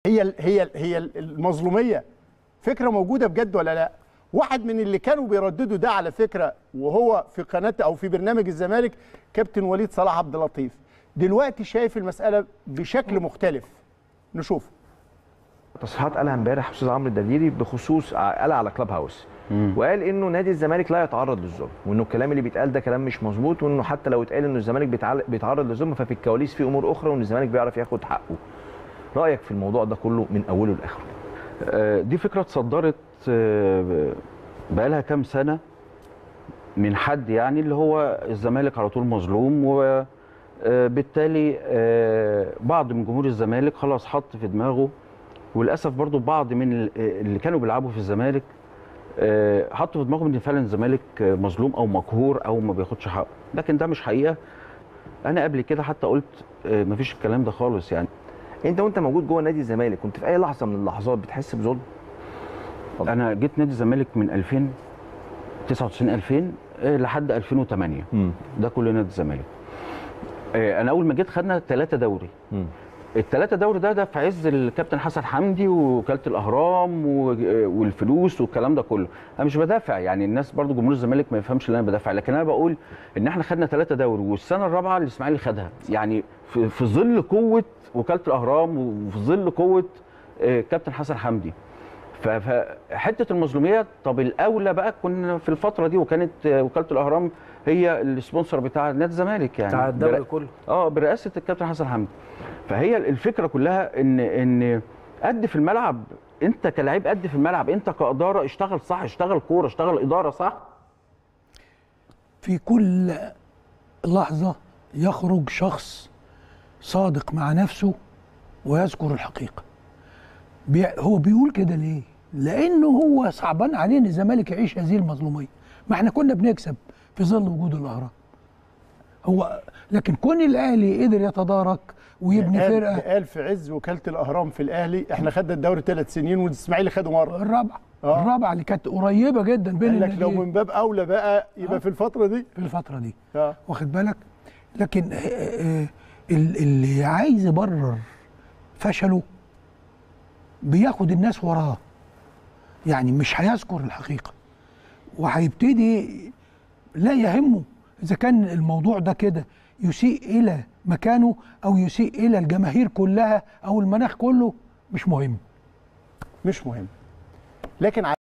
هي ال هي ال هي ال- المظلوميه فكره موجوده بجد ولا لا واحد من اللي كانوا بيرددوا ده على فكره وهو في قناه او في برنامج الزمالك كابتن وليد صلاح عبد اللطيف دلوقتي شايف المساله بشكل مختلف نشوف تصريحات قالها امبارح استاذ عمرو الدليلي بخصوص قالها على كلاب هاوس وقال انه نادي الزمالك لا يتعرض للظلم وانه الكلام اللي بيتقال ده كلام مش مظبوط وانه حتى لو اتقال انه الزمالك بيتعل- بيتعرض للظلم ففي الكواليس في امور اخرى وان الزمالك بيعرف ياخد حقه رايك في الموضوع ده كله من اوله لاخره آه، دي فكره اتصدرت آه، بقالها كام سنه من حد يعني اللي هو الزمالك على طول مظلوم وبالتالي بعض من جمهور الزمالك خلاص حط في دماغه وللاسف برضو بعض من ال- اللي كانوا بيلعبوا في الزمالك آه، حطوا في دماغهم ان فعلا الزمالك آه، مظلوم او مقهور او ما بياخدش حقه لكن ده مش حقيقه انا قبل كده حتى قلت آه، مفيش الكلام ده خالص يعني انت وانت موجود جوه نادي الزمالك كنت في اي لحظه من اللحظات بتحس بظلم اتفضل. انا جيت نادي الزمالك من 2000 99 2000 آه، لحد 2008 ده كل نادي الزمالك آه، انا اول ما جيت خدنا ثلاثه دوري مم. الثلاثه دوري ده ده في عز الكابتن حسن حمدي ووكاله الاهرام و- آه، والفلوس والكلام ده كله انا مش بدافع يعني الناس برضو جمهور الزمالك ما يفهمش ان انا بدافع لكن انا بقول ان احنا خدنا ثلاثه دوري والسنه الرابعه الاسماعيلي خدها يعني في, في ظل قوه وكاله الاهرام وفي ظل قوه آه، كابتن حسن حمدي ف- فحته المظلوميه طب الاولى بقى كنا في الفتره دي وكانت آه، وكاله الاهرام هي السبونسر بتاع نادي الزمالك يعني بتاع الدوري برا- كله اه برئاسه الكابتن حسن حمدي فهي الفكره كلها ان ان قد في الملعب انت كلاعب قد في الملعب انت كاداره اشتغل صح اشتغل كوره اشتغل اداره صح في كل لحظة يخرج شخص صادق مع نفسه ويذكر الحقيقة بي هو بيقول كده ليه؟ لأنه هو صعبان عليه إن الزمالك يعيش هذه المظلومية ما احنا كنا بنكسب في ظل وجود الأهرام هو لكن كون الأهلي قدر يتدارك ويبني قال, فرقة قال في عز وكاله الاهرام في الاهلي احنا خدنا الدوري ثلاث سنين والاسماعيلي خده مره الرابعة آه. الرابعة اللي كانت قريبة جدا بين قال لك لو الناديين من باب اولى بقى يبقى آه. في الفتره دي في الفترة دي اه واخد بالك لكن آه، آه، ال- اللي عايز يبرر فشله بياخد الناس وراه يعني مش هيذكر الحقيقة وهيبتدي لا يهمه إذا كان الموضوع ده كده يسيء إلى مكانه أو يسيء إلى الجماهير كلها أو المناخ كله مش مهم مش مهم لكن